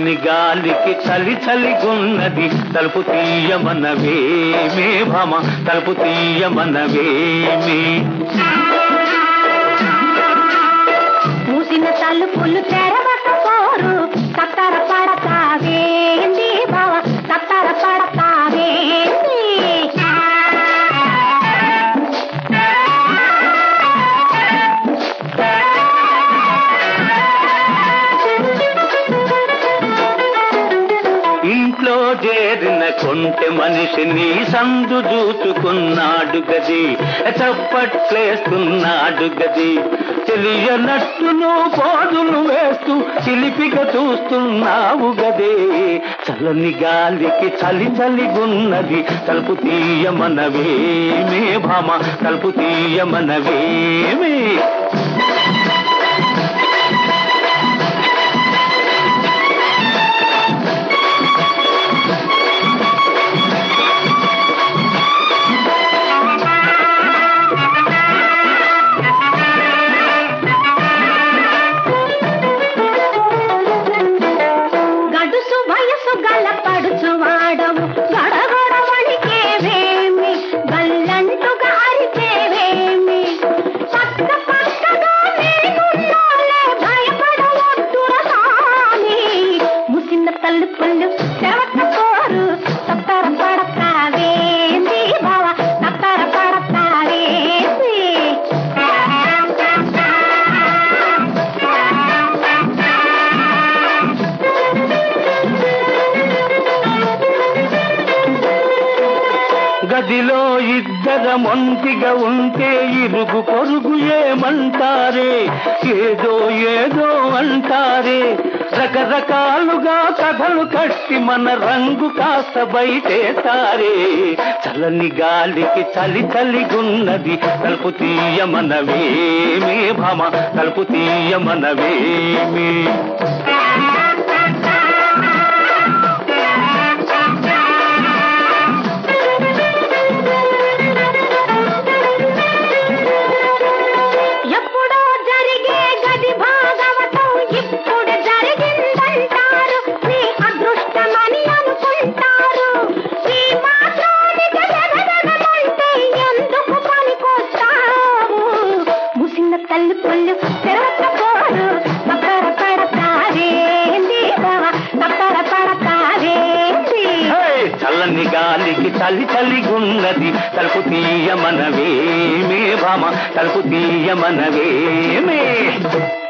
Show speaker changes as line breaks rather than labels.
చల్లని గాలికి చలి చలిగున్నది తలుపు తీయమనవేమే భామ తలుపు తీయమనవేమే
మూసిన తలుపులు తెరవకపోరు తత్తర పడతావేంది బావ తత్తర పడతావేంది
ఇంట్లో చేరిన కొంటె మనిషిని సందు చూచుకున్నాడు గది చప్పట్లేస్తున్నాడు గది తెలియనట్టును పోదులు వేస్తూ చిలిపిగా చూస్తున్నావు గదే చల్లని గాలికి చలి చలిగున్నది తలుపు తీయమనవేమే భామ తలుపు తీయమనవేమే
గడుసు వయసు గల పడుచు వాడవు గడగడ వణికేవేమి గల్లంటుగా అరిచేవేమి పక్క పక్కగా నేనున్నాలే భయపడవద్దుర సామి ముసిన తలుపులు తెరవకపోరు తత్తర పడతావేంది బావ తత్తర పడతావేంది
గదిలో ఇద్దరం ఒంటిగా ఉంటే ఇరుగు పొరుగు ఏమంటారే ఏదో ఏదో అంటారే రకరకాలుగా కథలు కట్టి మన రంగు కాస్త బయటేసారే చల్లని గాలికి చలి చలిగున్నది తలుపు తీయమనవేమే భామ తలుపు తీయమనవేమే
ఎప్పుడో జరిగే గది భాగవతం ఇప్పుడు జరిగిందంటారు నీ అదృష్టమని అనుకుంటారు ఈ మాత్రానికి జగదగమంటే ఎందుకు పనికొస్తావు ముసిన తల్లుపుల్లు తెరవకపోరు తప్పర పడతారేంది బావ తప్పర పడతారేంది
హే! చల్లని గాలికి చలి చలిగున్నది తలుపు తీయమనవేమే భామ తలుపు తీయమనవేమే